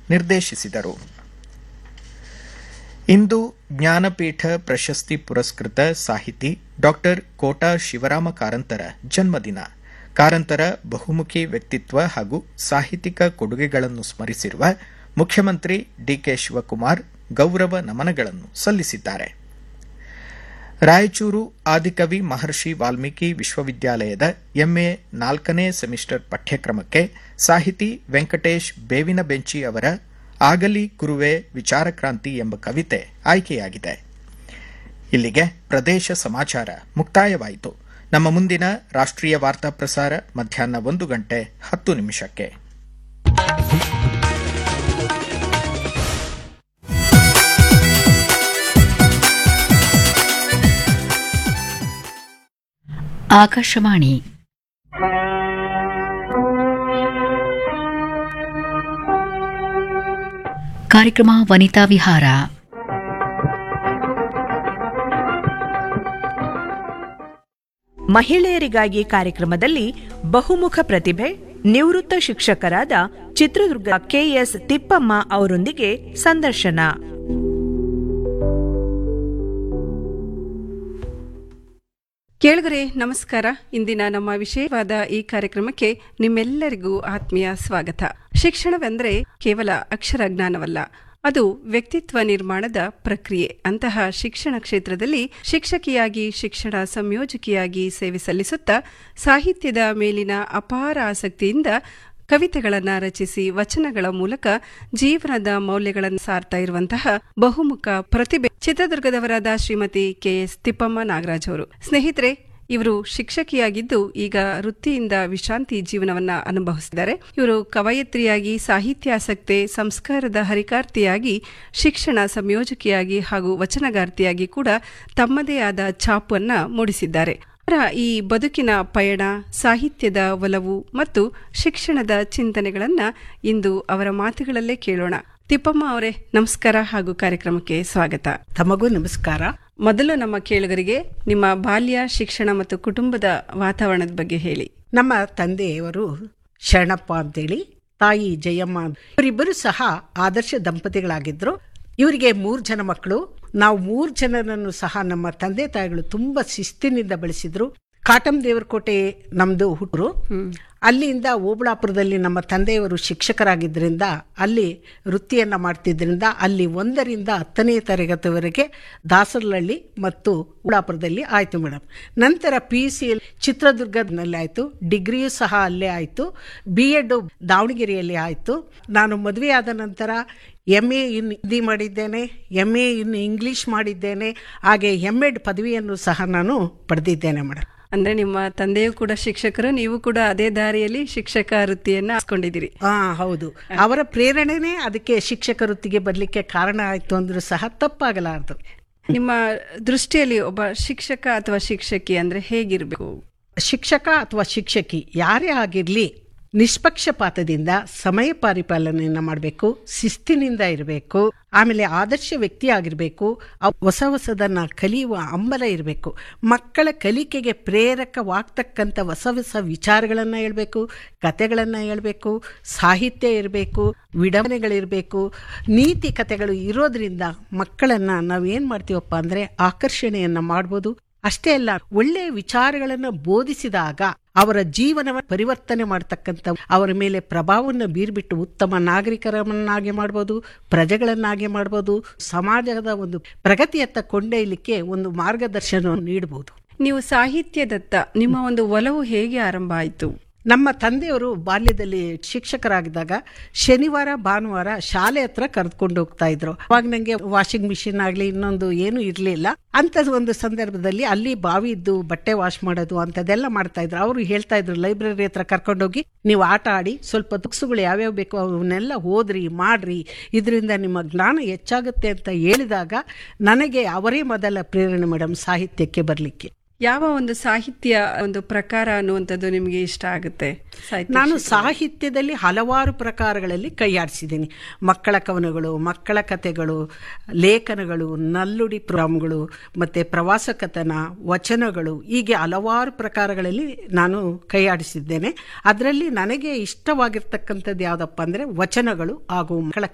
ನಿರ್ದೇಶಿಸಿದರು ಇಂದು ಜ್ಞಾನಪೀಠ ಪ್ರಶಸ್ತಿ ಪುರಸ್ಕೃತ ಸಾಹಿತಿ ಡಾಕ್ಟರ್ ಕೋಟಾ ಶಿವರಾಮ ಕಾರಂತರ ಜನ್ಮದಿನ ಕಾರಂತರ ಬಹುಮುಖಿ ವ್ಯಕ್ತಿತ್ವ ಹಾಗೂ ಸಾಹಿತ್ಯಿಕ ಕೊಡುಗೆಗಳನ್ನು ಸ್ಮರಿಸಿರುವ ಮುಖ್ಯಮಂತ್ರಿ ಡಿಕೆ ಶಿವಕುಮಾರ್ ಗೌರವ ನಮನಗಳನ್ನು ಸಲ್ಲಿಸಿದ್ದಾರೆ ರಾಯಚೂರು ಆದಿಕವಿ ಮಹರ್ಷಿ ವಾಲ್ಮೀಕಿ ವಿಶ್ವವಿದ್ಯಾಲಯದ ಎಂಎ ನಾಲ್ಕನೇ ಸೆಮಿಸ್ಟರ್ ಪಠ್ಯಕ್ರಮಕ್ಕೆ ಸಾಹಿತಿ ವೆಂಕಟೇಶ್ ಬೇವಿನ ಬೆಂಚಿ ಅವರ ಆಗಲಿ ಗುರುವೆ ವಿಚಾರಕ್ರಾಂತಿ ಎಂಬ ಕವಿತೆ ಆಯ್ಕೆಯಾಗಿದೆ ಇಲ್ಲಿಗೆ ಪ್ರದೇಶ ಸಮಾಚಾರ ಮುಕ್ತಾಯವಾಯಿತು ನಮ್ಮ ಮುಂದಿನ ರಾಷ್ಟ್ರೀಯ ವಾರ್ತಾ ಪ್ರಸಾರ ಮಧ್ಯಾಹ್ನ ಒಂದು ಗಂಟೆ ಹತ್ತು ನಿಮಿಷಕ್ಕೆ ಆಕಾಶವಾಣಿ ಕಾರ್ಯಕ್ರಮ ವನಿತಾ ವಿಹಾರ ಮಹಿಳೆಯರಿಗಾಗಿ ಕಾರ್ಯಕ್ರಮದಲ್ಲಿ ಬಹುಮುಖ ಪ್ರತಿಭೆ ನಿವೃತ್ತ ಶಿಕ್ಷಕರಾದ ಚಿತ್ರದುರ್ಗ ಕೆಎಸ್ ತಿಪ್ಪಮ್ಮ ಅವರೊಂದಿಗೆ ಸಂದರ್ಶನ ಕೇಳುಗರೆ ನಮಸ್ಕಾರ ಇಂದಿನ ನಮ್ಮ ವಿಷಯವಾದ ಈ ಕಾರ್ಯಕ್ರಮಕ್ಕೆ ನಿಮ್ಮೆಲ್ಲರಿಗೂ ಆತ್ಮೀಯ ಸ್ವಾಗತ ಶಿಕ್ಷಣವೆಂದರೆ ಕೇವಲ ಅಕ್ಷರ ಜ್ಞಾನವಲ್ಲ ಅದು ವ್ಯಕ್ತಿತ್ವ ನಿರ್ಮಾಣದ ಪ್ರಕ್ರಿಯೆ ಅಂತಹ ಶಿಕ್ಷಣ ಕ್ಷೇತ್ರದಲ್ಲಿ ಶಿಕ್ಷಕಿಯಾಗಿ ಶಿಕ್ಷಣ ಸಂಯೋಜಕಿಯಾಗಿ ಸೇವೆ ಸಲ್ಲಿಸುತ್ತಾ ಸಾಹಿತ್ಯದ ಮೇಲಿನ ಅಪಾರ ಆಸಕ್ತಿಯಿಂದ ಕವಿತೆಗಳನ್ನು ರಚಿಸಿ ವಚನಗಳ ಮೂಲಕ ಜೀವನದ ಮೌಲ್ಯಗಳನ್ನು ಸಾರ್ತಾ ಇರುವಂತಹ ಬಹುಮುಖ ಪ್ರತಿಭೆ ಚಿತ್ರದುರ್ಗದವರಾದ ಶ್ರೀಮತಿ ಕೆಎಸ್ ತಿಪ್ಪಮ್ಮ ನಾಗರಾಜ್ ಅವರು ಸ್ನೇಹಿತರೆ ಇವರು ಶಿಕ್ಷಕಿಯಾಗಿದ್ದು ಈಗ ವೃತ್ತಿಯಿಂದ ವಿಶ್ರಾಂತಿ ಜೀವನವನ್ನ ಅನುಭವಿಸಿದ್ದಾರೆ ಇವರು ಕವಯತ್ರಿಯಾಗಿ ಸಾಹಿತ್ಯಾಸಕ್ತೆ ಸಂಸ್ಕಾರದ ಹರಿಕಾರ್ತಿಯಾಗಿ ಶಿಕ್ಷಣ ಸಂಯೋಜಕಿಯಾಗಿ ಹಾಗೂ ವಚನಗಾರ್ತಿಯಾಗಿ ಕೂಡ ತಮ್ಮದೇ ಆದ ಛಾಪನ್ನ ಮೂಡಿಸಿದ್ದಾರೆ ಅವರ ಈ ಬದುಕಿನ ಪಯಣ ಸಾಹಿತ್ಯದ ಒಲವು ಮತ್ತು ಶಿಕ್ಷಣದ ಚಿಂತನೆಗಳನ್ನ ಇಂದು ಅವರ ಮಾತುಗಳಲ್ಲೇ ಕೇಳೋಣ ತಿಪ್ಪಮ್ಮ ಅವರೇ ನಮಸ್ಕಾರ ಹಾಗೂ ಕಾರ್ಯಕ್ರಮಕ್ಕೆ ಸ್ವಾಗತ ತಮಗೂ ನಮಸ್ಕಾರ ಮೊದಲು ನಮ್ಮ ಕೇಳುಗರಿಗೆ ನಿಮ್ಮ ಬಾಲ್ಯ ಶಿಕ್ಷಣ ಮತ್ತು ಕುಟುಂಬದ ವಾತಾವರಣದ ಬಗ್ಗೆ ಹೇಳಿ ನಮ್ಮ ತಂದೆಯವರು ಶರಣಪ್ಪ ಅಂತೇಳಿ ತಾಯಿ ಜಯಮ್ಮ ಇವರಿಬ್ಬರು ಸಹ ಆದರ್ಶ ದಂಪತಿಗಳಾಗಿದ್ರು ಇವರಿಗೆ ಮೂರು ಜನ ಮಕ್ಕಳು ನಾವು ಮೂರು ಜನರನ್ನು ಸಹ ನಮ್ಮ ತಂದೆ ತಾಯಿಗಳು ತುಂಬಾ ಶಿಸ್ತಿನಿಂದ ಬೆಳೆಸಿದ್ರು ಕಾಟಂ ದೇವರಕೋಟೆ ನಮ್ದು ಹುಟ್ಟರು ಅಲ್ಲಿಂದ ಓಬಳಾಪುರದಲ್ಲಿ ನಮ್ಮ ತಂದೆಯವರು ಶಿಕ್ಷಕರಾಗಿದ್ದರಿಂದ ಅಲ್ಲಿ ವೃತ್ತಿಯನ್ನ ಮಾಡ್ತಿದ್ರಿಂದ ಅಲ್ಲಿ ಒಂದರಿಂದ ಹತ್ತನೇ ತರಗತಿವರೆಗೆ ದಾಸರಹಳ್ಳಿ ಮತ್ತು ಓಬಳಾಪುರದಲ್ಲಿ ಆಯ್ತು ಮೇಡಮ್ ನಂತರ ಪಿ ಯು ಸಿ ಚಿತ್ರದುರ್ಗದಲ್ಲಿ ಆಯ್ತು ಡಿಗ್ರಿಯೂ ಸಹ ಅಲ್ಲೇ ಆಯ್ತು ಬಿ ಎಡ್ ದಾವಣಗೆರೆಯಲ್ಲಿ ಆಯ್ತು ನಾನು ಮದುವೆ ಆದ ನಂತರ ಎಮ್ ಎ ಇನ್ ಹಿಂದಿ ಮಾಡಿದ್ದೇನೆ ಎಮ್ ಎ ಇನ್ ಇಂಗ್ಲಿಷ್ ಮಾಡಿದ್ದೇನೆ ಹಾಗೆ ಎಮ್ ಎಡ್ ಪದವಿಯನ್ನು ಸಹ ನಾನು ಪಡೆದಿದ್ದೇನೆ ಮೇಡಮ್ ಅಂದ್ರೆ ನಿಮ್ಮ ತಂದೆಯೂ ಕೂಡ ಶಿಕ್ಷಕರು ನೀವು ಕೂಡ ಅದೇ ದಾರಿಯಲ್ಲಿ ಶಿಕ್ಷಕ ವೃತ್ತಿಯನ್ನ ಹಾಸ್ಕೊಂಡಿದ್ದೀರಿ ಹಾ ಹೌದು ಅವರ ಪ್ರೇರಣೆನೇ ಅದಕ್ಕೆ ಶಿಕ್ಷಕ ವೃತ್ತಿಗೆ ಬರಲಿಕ್ಕೆ ಕಾರಣ ಆಯ್ತು ಅಂದ್ರೂ ಸಹ ತಪ್ಪಾಗಲಾರದು ನಿಮ್ಮ ದೃಷ್ಟಿಯಲ್ಲಿ ಒಬ್ಬ ಶಿಕ್ಷಕ ಅಥವಾ ಶಿಕ್ಷಕಿ ಅಂದ್ರೆ ಹೇಗಿರ್ಬೇಕು ಶಿಕ್ಷಕ ಅಥವಾ ಶಿಕ್ಷಕಿ ಯಾರೇ ಆಗಿರಲಿ ನಿಷ್ಪಕ್ಷಪಾತದಿಂದ ಸಮಯ ಪರಿಪಾಲನೆಯನ್ನ ಮಾಡಬೇಕು ಶಿಸ್ತಿನಿಂದ ಇರಬೇಕು ಆಮೇಲೆ ಆದರ್ಶ ವ್ಯಕ್ತಿ ಆಗಿರಬೇಕು ಹೊಸ ಹೊಸದನ್ನ ಕಲಿಯುವ ಹಂಬಲ ಇರಬೇಕು ಮಕ್ಕಳ ಕಲಿಕೆಗೆ ಪ್ರೇರಕವಾಗ್ತಕ್ಕಂಥ ಹೊಸ ಹೊಸ ವಿಚಾರಗಳನ್ನು ಹೇಳ್ಬೇಕು ಕತೆಗಳನ್ನು ಹೇಳ್ಬೇಕು ಸಾಹಿತ್ಯ ಇರಬೇಕು ವಿಡಂಬನೆಗಳಿರಬೇಕು ನೀತಿ ಕತೆಗಳು ಇರೋದ್ರಿಂದ ಮಕ್ಕಳನ್ನ ನಾವೇನು ಮಾಡ್ತೀವಪ್ಪ ಅಂದರೆ ಆಕರ್ಷಣೆಯನ್ನು ಮಾಡ್ಬೋದು ಅಷ್ಟೇ ಅಲ್ಲ ಒಳ್ಳೆಯ ವಿಚಾರಗಳನ್ನು ಬೋಧಿಸಿದಾಗ ಅವರ ಜೀವನ ಪರಿವರ್ತನೆ ಮಾಡತಕ್ಕಂಥ ಅವರ ಮೇಲೆ ಪ್ರಭಾವವನ್ನು ಬೀರ್ಬಿಟ್ಟು ಉತ್ತಮ ನಾಗರಿಕರನ್ನಾಗಿ ಮಾಡ್ಬೋದು ಪ್ರಜೆಗಳನ್ನಾಗಿ ಮಾಡ್ಬೋದು ಸಮಾಜದ ಒಂದು ಪ್ರಗತಿಯತ್ತ ಕೊಂಡೊಯ್ಯಲಿಕ್ಕೆ ಒಂದು ಮಾರ್ಗದರ್ಶನವನ್ನು ನೀಡಬಹುದು ನೀವು ಸಾಹಿತ್ಯದತ್ತ ನಿಮ್ಮ ಒಂದು ಒಲವು ಹೇಗೆ ಆರಂಭ ಆಯಿತು ನಮ್ಮ ತಂದೆಯವರು ಬಾಲ್ಯದಲ್ಲಿ ಶಿಕ್ಷಕರಾಗಿದ್ದಾಗ ಶನಿವಾರ ಭಾನುವಾರ ಶಾಲೆ ಹತ್ರ ಕರೆದುಕೊಂಡು ಹೋಗ್ತಾ ಇದ್ರು ಅವಾಗ ನಂಗೆ ವಾಷಿಂಗ್ ಮಿಷಿನ್ ಆಗ್ಲಿ ಇನ್ನೊಂದು ಏನು ಇರಲಿಲ್ಲ ಅಂಥದ್ದು ಒಂದು ಸಂದರ್ಭದಲ್ಲಿ ಅಲ್ಲಿ ಬಾವಿ ಇದ್ದು ಬಟ್ಟೆ ವಾಶ್ ಮಾಡೋದು ಅಂಥದ್ದೆಲ್ಲ ಮಾಡ್ತಾ ಇದ್ರು ಅವರು ಹೇಳ್ತಾ ಇದ್ರು ಲೈಬ್ರರಿ ಹತ್ರ ಕರ್ಕೊಂಡೋಗಿ ನೀವು ಆಟ ಆಡಿ ಸ್ವಲ್ಪ ಬುಕ್ಸ್ಗಳು ಯಾವ್ಯಾವ ಬೇಕು ಅವನ್ನೆಲ್ಲ ಓದ್ರಿ ಮಾಡ್ರಿ ಇದರಿಂದ ನಿಮ್ಮ ಜ್ಞಾನ ಹೆಚ್ಚಾಗುತ್ತೆ ಅಂತ ಹೇಳಿದಾಗ ನನಗೆ ಅವರೇ ಮೊದಲ ಪ್ರೇರಣೆ ಮೇಡಮ್ ಸಾಹಿತ್ಯಕ್ಕೆ ಬರಲಿಕ್ಕೆ ಯಾವ ಒಂದು ಸಾಹಿತ್ಯ ಒಂದು ಪ್ರಕಾರ ಅನ್ನುವಂಥದ್ದು ನಿಮಗೆ ಇಷ್ಟ ಆಗುತ್ತೆ ಸಾಹಿತ್ಯ ನಾನು ಕ್ಷೇತ್ರ? ಸಾಹಿತ್ಯದಲ್ಲಿ ಹಲವಾರು ಪ್ರಕಾರಗಳಲ್ಲಿ ಕೈಯಾಡಿಸಿದ್ದೀನಿ ಮಕ್ಕಳ ಕವನಗಳು ಮಕ್ಕಳ ಕಥೆಗಳು ಲೇಖನಗಳು ನಲ್ಲುಡಿ ಪ್ರೋಗ್ರಾಮ್ಗಳು ಮತ್ತು ಪ್ರವಾಸ ಕಥನ ವಚನಗಳು ಹೀಗೆ ಹಲವಾರು ಪ್ರಕಾರಗಳಲ್ಲಿ ನಾನು ಕೈಯಾಡಿಸಿದ್ದೇನೆ ಅದರಲ್ಲಿ ನನಗೆ ಇಷ್ಟವಾಗಿರ್ತಕ್ಕಂಥದ್ದು ಯಾವುದಪ್ಪ ಅಂದರೆ ವಚನಗಳು ಹಾಗೂ ಮಕ್ಕಳ